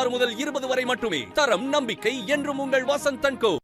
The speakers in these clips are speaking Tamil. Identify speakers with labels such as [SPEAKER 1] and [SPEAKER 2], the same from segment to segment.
[SPEAKER 1] பதினாறு முதல் இருபது வரை மட்டுமே தரம் நம்பிக்கை என்றும் உங்கள் வசந்தன் கோ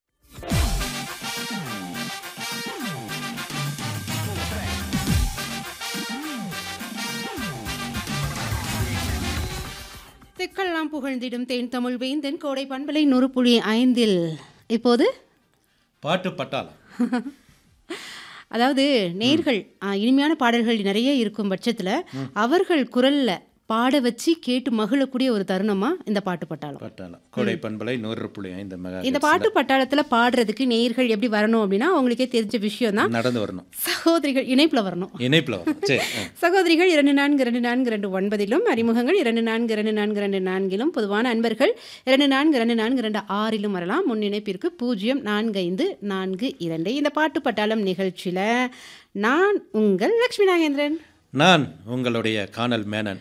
[SPEAKER 2] திக்கெல்லாம் புகழ்ந்திடும் தேன் தமிழ் வேந்தன் கோடை பண்பலை நூறு புள்ளி ஐந்தில் இப்போது
[SPEAKER 3] பாட்டு பட்டாளம்
[SPEAKER 2] அதாவது நேர்கள் ஆ, இனிமையான பாடல்கள் நிறைய இருக்கும் பட்சத்தில் அவர்கள் குரல்ல பாட வச்சு கேட்டு மகிழக்கூடிய ஒரு தருணமா இந்த பாட்டு பட்டாளம்
[SPEAKER 3] பட்டாளம் கோடை பண்பலை நூறு புள்ளி ஐந்து மெகா
[SPEAKER 2] இந்த பாட்டு பட்டாளத்துல பாடுறதுக்கு நேர்கள் எப்படி வரணும் அப்படின்னா அவங்களுக்கே தெரிஞ்ச விஷயம் தான்
[SPEAKER 3] நடந்து வரணும்
[SPEAKER 2] சகோதரிகள் இணைப்புல வரணும்
[SPEAKER 3] இணைப்புல வரும் சரி ஆ.
[SPEAKER 2] சகோதரிகள் இரண்டு நான்கு இரண்டு நான்கு இரண்டு ஒன்பதிலும் அறிமுகங்கள் இரண்டு நான்கு இரண்டு நான்கு இரண்டு நான்கிலும் பொதுவான அன்பர்கள் இரண்டு நான்கு இரண்டு நான்கு இரண்டு ஆறிலும் வரலாம் முன்னிணைப்பிற்கு பூஜ்ஜியம் நான்கு ஐந்து நான்கு இரண்டு இந்த பாட்டு பட்டாளம் நிகழ்ச்சியில நான் உங்கள் லக்ஷ்மி நாகேந்திரன்
[SPEAKER 3] நான் உங்களுடைய காணல் மேனன்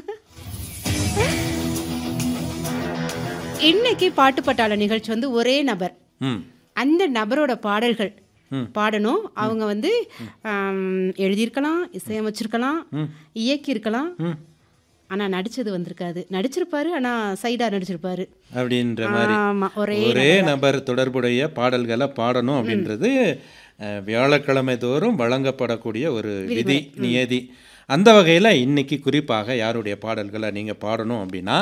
[SPEAKER 2] இன்னைக்கு பாட்டு பட்டாள நிகழ்ச்சி வந்து ஒரே நபர்
[SPEAKER 3] ம்
[SPEAKER 2] அந்த நபரோட பாடல்கள் பாடணும் அவங்க வந்து ஆம், எழுதியிருக்கலாம் இசையமைச்சிருக்கலாம் இயக்கியிருக்கலாம் ஆனா நடிச்சது வந்திருக்காது நடிச்சிருப்பாரு ஆனா சைடா நடிச்சிருப்பாரு
[SPEAKER 3] அப்படின்ற மாதிரி
[SPEAKER 2] ஆமா ஒரே
[SPEAKER 3] ஒரே நபர் தொடர்புடைய பாடல்களை பாடணும் அப்படின்றது அஹ், வியாழக்கிழமை தோறும் வழங்கப்படக்கூடிய ஒரு விதி நியதி அந்த வகையில் இன்னைக்கு குறிப்பாக யாருடைய பாடல்களை நீங்கள் பாடணும் அப்படின்னா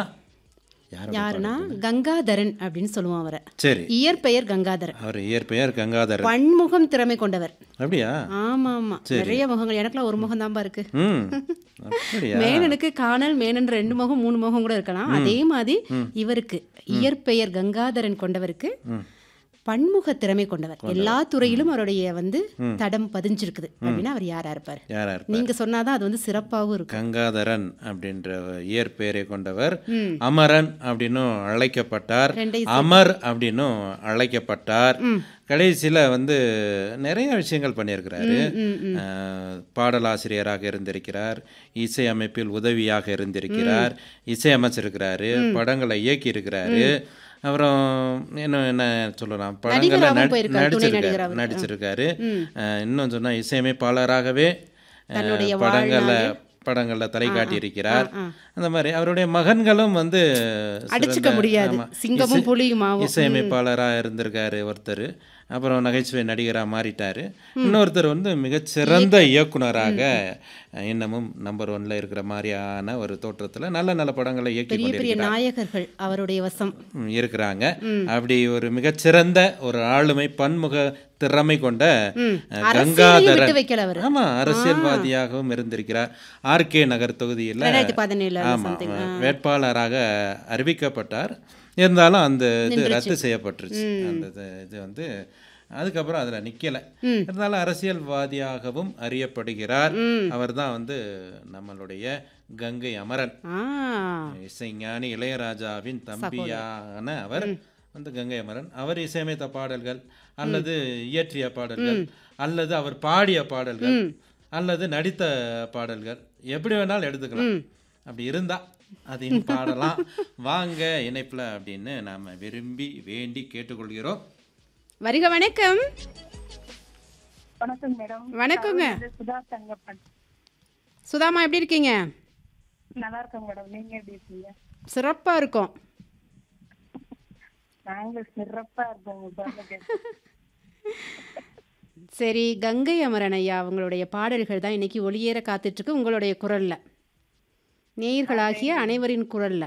[SPEAKER 3] யார்
[SPEAKER 2] யாருன்னா கங்காதரன் அப்படின்னு சொல்லுவோம் அவரை
[SPEAKER 3] சரி
[SPEAKER 2] இயற்பெயர் கங்காதரன்
[SPEAKER 3] அவர் இயற்பெயர் கங்காதரன்
[SPEAKER 2] பன்முகம் திறமை கொண்டவர்
[SPEAKER 3] அப்படியா
[SPEAKER 2] ஆமா ஆமா நிறைய முகங்கள் எனக்குலாம் ஒரு முகம் தான்பா இருக்கு
[SPEAKER 3] ம் அப்படியா
[SPEAKER 2] மேனனுக்கு காணல் மேனன் ரெண்டு முகம் மூணு முகம் கூட இருக்கலாம் அதே மாதிரி இவருக்கு இயற்பெயர் கங்காதரன் கொண்டவருக்கு பன்முக திறமை கொண்டவர் எல்லா துறையிலும் அவருடைய வந்து தடம் பதிஞ்சிருக்குது அப்படின்னா அவர் யாரா இருப்பாரு
[SPEAKER 3] யாரா இருப்பார்
[SPEAKER 2] நீங்க சொன்னாதான் அது வந்து சிறப்பாகவும் இருக்கும்
[SPEAKER 3] கங்காதரன் அப்படின்ற இயற்பெயரை கொண்டவர் அமரன் அப்படின்னும் அழைக்கப்பட்டார்
[SPEAKER 2] ரெண்டையும்
[SPEAKER 3] அமர் அப்படின்னும் அழைக்கப்பட்டார் கடைசியில் வந்து நிறைய விஷயங்கள் பண்ணியிருக்கிறாரு அஹ், பாடலாசிரியராக இருந்திருக்கிறார் இசை அமைப்பில் உதவியாக இருந்திருக்கிறார் இசை அமைச்சிருக்கிறாரு படங்களை இயக்கி இருக்கிறாரு அப்புறம் இன்னும் என்ன சொல்லலாம் படங்களை
[SPEAKER 2] நடிகராகவும்
[SPEAKER 3] நடி-
[SPEAKER 2] போயிருக்காரு, துணை
[SPEAKER 3] நடிச்சிருக்காரு
[SPEAKER 2] நடிகராகவும்.
[SPEAKER 3] நடிச்சிருக்காரு அஹ், இன்னும் சொன்னா இசையமைப்பாளராகவே அஹ்,
[SPEAKER 2] தன்னுடைய
[SPEAKER 3] படங்கள்ல படங்கள்ல தலை காட்டி இருக்கிறார் அந்த மாதிரி அவருடைய மகன்களும் வந்து
[SPEAKER 2] அடிச்சுக்க
[SPEAKER 3] சிறந்த-
[SPEAKER 2] முடியாது
[SPEAKER 3] ஆமா,
[SPEAKER 2] சிங்கமும்
[SPEAKER 3] இசை-
[SPEAKER 2] புலியுமாவும்
[SPEAKER 3] இசையமைப்பாளராக இருந்திருக்காரு ஒருத்தர் அப்புறம் நகைச்சுவை நடிகராக மாறிட்டாரு இன்னொருத்தர் வந்து மிகச்சிறந்த இயக்குனராக அஹ், இன்னமும் நம்பர் ஒன்ல இருக்கிற மாதிரியான ஒரு தோற்றத்துல நல்ல நல்ல படங்களை இயக்கி
[SPEAKER 2] பெரிய பெரிய
[SPEAKER 3] கொண்டிருக்கிறார்
[SPEAKER 2] நாயகர்கள் அவருடைய வசம்
[SPEAKER 3] ம், இருக்கிறாங்க அப்படி ஒரு மிகச்சிறந்த ஒரு ஆளுமை பன்முக திறமை கொண்ட அஹ்,
[SPEAKER 2] அரசியலையும்
[SPEAKER 3] கங்காதரன்
[SPEAKER 2] விட்டு வைக்கல அவரு
[SPEAKER 3] ஆமா அரசியல்வாதியாகவும் இருந்திருக்கிறார் ஆர்கே நகர் தொகுதியில்
[SPEAKER 2] ரெண்டாயிரத்தி பதினேழுல
[SPEAKER 3] ஆமா
[SPEAKER 2] சம்திங்
[SPEAKER 3] வேட்பாளராக அறிவிக்கப்பட்டார் இருந்தாலும் அந்த இது ரத்து செய்யப்பட்டுருச்சு அந்த இது- இது வந்து அதுக்கப்புறம் அதில் நிக்கல இருந்தாலும் அரசியல்வாதியாகவும் அறியப்படுகிறார் அவர் தான் வந்து நம்மளுடைய கங்கை அமரன்
[SPEAKER 2] ஆ
[SPEAKER 3] இசைஞானி இளையராஜாவின் தம்பியான அவர் வந்து கங்கை அமரன் அவர் இசையமைத்த பாடல்கள் அல்லது இயற்றிய பாடல்கள் அல்லது அவர் பாடிய பாடல்கள் அல்லது நடித்த பாடல்கள் எப்படி வேணாலும் எடுத்துக்கலாம் அப்படி இருந்தா அதையும் பாடலாம் வாங்க இணைப்புல அப்படின்னு நாம விரும்பி வேண்டி கேட்டுக்கொள்கிறோம்
[SPEAKER 2] வருக வணக்கம்
[SPEAKER 4] வணக்கம் மேடம்
[SPEAKER 2] வணக்கங்க
[SPEAKER 4] இது சுதா தங்கப்பன்
[SPEAKER 2] சுதாமா எப்படி இருக்கீங்க
[SPEAKER 4] நல்லா இருக்கோம் மேடம் நீங்க எப்படி இருக்கீங்க
[SPEAKER 2] சிறப்பா இருக்கும்
[SPEAKER 4] நாங்க சிறப்பா இருக்கோம் சொல்லுங்க
[SPEAKER 2] சரி கங்கை அமரன் ஐயா அவங்களுடைய பாடல்கள் தான் இன்னைக்கு ஒளியேற காத்துட்டு இருக்கு உங்களுடைய குரல்ல நேயர்களாகிய அனைவரின் குரல்ல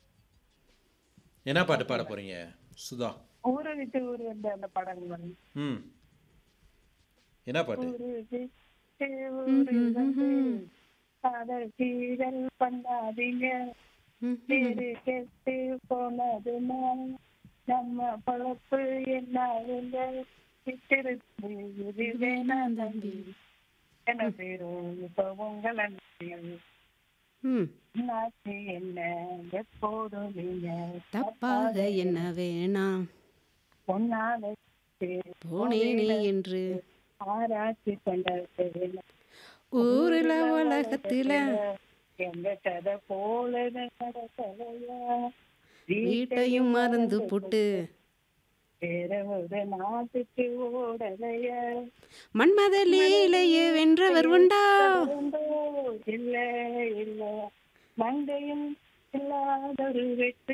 [SPEAKER 3] என்ன பாட்டு பாட போறீங்க சுதா
[SPEAKER 4] ஊரு விட்டு ஊரு வந்து அந்த படம் வரும்
[SPEAKER 3] ம் என்ன பாட்டு
[SPEAKER 4] ஊரு விட்டு ஊரு வந்து காதல் கீழல் பண்ணாதீங்க பேரு கெட்டு போனதுன்னா நம்ம பழப்பு என்ன ஆகுங்க விட்டிருக்கு இது வேணாம் தம்பி என்ன பேரும் இப்ப உங்கள் அன்பில்
[SPEAKER 2] ம்
[SPEAKER 4] நாச்சு என்ன எப்போதும் நீங்க
[SPEAKER 2] தப்பாக என்ன வேணாம்
[SPEAKER 4] பொன்னால
[SPEAKER 2] போனேனே என்று
[SPEAKER 4] ஆராய்ச்சி கொண்டது
[SPEAKER 2] ஊருல உலகத்துல
[SPEAKER 4] எங்க கதை போல நடக்கலையா
[SPEAKER 2] வீட்டையும் மறந்து புட்டு
[SPEAKER 4] வேற ஒரு நாட்டுக்கு ஓடலையா
[SPEAKER 2] மன்மத லீலையே வென்றவர் உண்டா
[SPEAKER 4] உண்டோ? இல்ல இல்ல மங்கையும் இல்லாதொரு வெற்றி